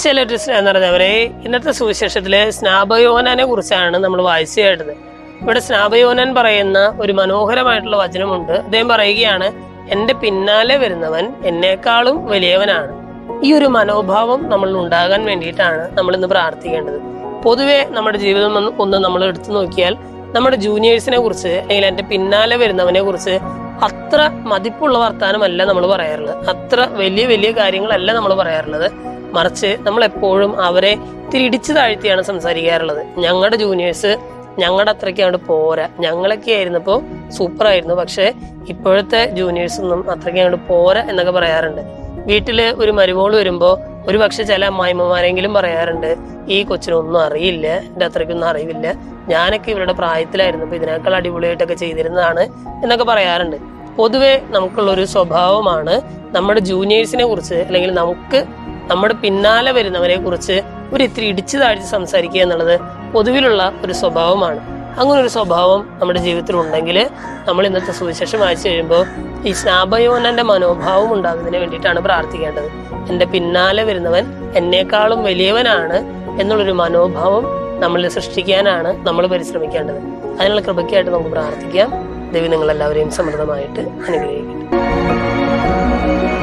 ഈശോയിലൊരു സ്നേഹം നിറഞ്ഞവരെ ഇന്നത്തെ സുവിശേഷത്തിലെ സ്നാപയോനനെ കുറിച്ചാണ് നമ്മൾ വായിച്ചു കേട്ടത് ഇവിടെ സ്നാപയോനൻ പറയുന്ന ഒരു മനോഹരമായിട്ടുള്ള വചനമുണ്ട് അദ്ദേഹം പറയുകയാണ് എന്റെ പിന്നാലെ വരുന്നവൻ എന്നേക്കാളും വലിയവനാണ് ഈ ഒരു മനോഭാവം നമ്മളിൽ ഉണ്ടാകാൻ വേണ്ടിയിട്ടാണ് നമ്മൾ ഇന്ന് പ്രാർത്ഥിക്കേണ്ടത് പൊതുവെ നമ്മുടെ ജീവിതം ഒന്ന് ഒന്ന് നമ്മൾ എടുത്തു നോക്കിയാൽ നമ്മുടെ ജൂനിയേഴ്സിനെ കുറിച്ച് അല്ലെങ്കിൽ എൻ്റെ പിന്നാലെ വരുന്നവനെ കുറിച്ച് അത്ര മതിപ്പുള്ള വർത്താനമല്ല നമ്മൾ പറയാറുള്ളത് അത്ര വലിയ വലിയ കാര്യങ്ങളല്ല നമ്മൾ പറയാറുള്ളത് മറിച്ച് നമ്മൾ എപ്പോഴും അവരെ ഇത്തിരി ഇടിച്ചു താഴ്ത്തിയാണ് സംസാരിക്കാറുള്ളത് ഞങ്ങളുടെ ജൂനിയേഴ്സ് ഞങ്ങളുടെ അത്രയ്ക്ക് അങ്ങോട്ട് പോരാ ഞങ്ങളൊക്കെ ആയിരുന്നപ്പോൾ സൂപ്പർ ആയിരുന്നു പക്ഷെ ഇപ്പോഴത്തെ ജൂനിയേഴ്സ് ഒന്നും അത്രയ്ക്ക് അങ്ങോട്ട് പോരാ എന്നൊക്കെ പറയാറുണ്ട് വീട്ടില് ഒരു മരുമോള് വരുമ്പോ ഒരു പക്ഷെ ചില അമ്മായിമ്മമാരെങ്കിലും പറയാറുണ്ട് ഈ കൊച്ചിനൊന്നും അറിയില്ല എൻ്റെ അത്രയ്ക്കൊന്നും അറിവില്ല ഞാനൊക്കെ ഇവരുടെ പ്രായത്തിലായിരുന്നപ്പോൾ ഇതിനേക്കാൾ അടിപൊളിയായിട്ടൊക്കെ ചെയ്തിരുന്നതാണ് എന്നൊക്കെ പറയാറുണ്ട് പൊതുവെ നമുക്കുള്ള ഒരു സ്വഭാവമാണ് നമ്മുടെ ജൂനിയേഴ്സിനെ കുറിച്ച് അല്ലെങ്കിൽ നമുക്ക് നമ്മുടെ പിന്നാലെ വരുന്നവരെ കുറിച്ച് ഒരു ഇത്തിരി ഇടിച്ചു താഴ്ത്തി സംസാരിക്കുക എന്നുള്ളത് പൊതുവിലുള്ള ഒരു സ്വഭാവമാണ് അങ്ങനെ ഒരു സ്വഭാവം നമ്മുടെ ജീവിതത്തിൽ ഉണ്ടെങ്കിൽ നമ്മൾ ഇന്നത്തെ സുവിശേഷം വായിച്ചു കഴിയുമ്പോൾ ഈ സ്നാപയോനന്റെ മനോഭാവം ഉണ്ടാകുന്നതിന് വേണ്ടിയിട്ടാണ് പ്രാർത്ഥിക്കേണ്ടത് എൻ്റെ പിന്നാലെ വരുന്നവൻ എന്നേക്കാളും വലിയവനാണ് എന്നുള്ളൊരു മനോഭാവം നമ്മളിൽ സൃഷ്ടിക്കാനാണ് നമ്മൾ പരിശ്രമിക്കേണ്ടത് അതിനുള്ള കൃപയ്ക്കായിട്ട് നമുക്ക് പ്രാർത്ഥിക്കാം ദൈവം നിങ്ങളെല്ലാവരെയും സമൃദ്ധമായിട്ട് അനുഗ്രഹിക്കട്ടെ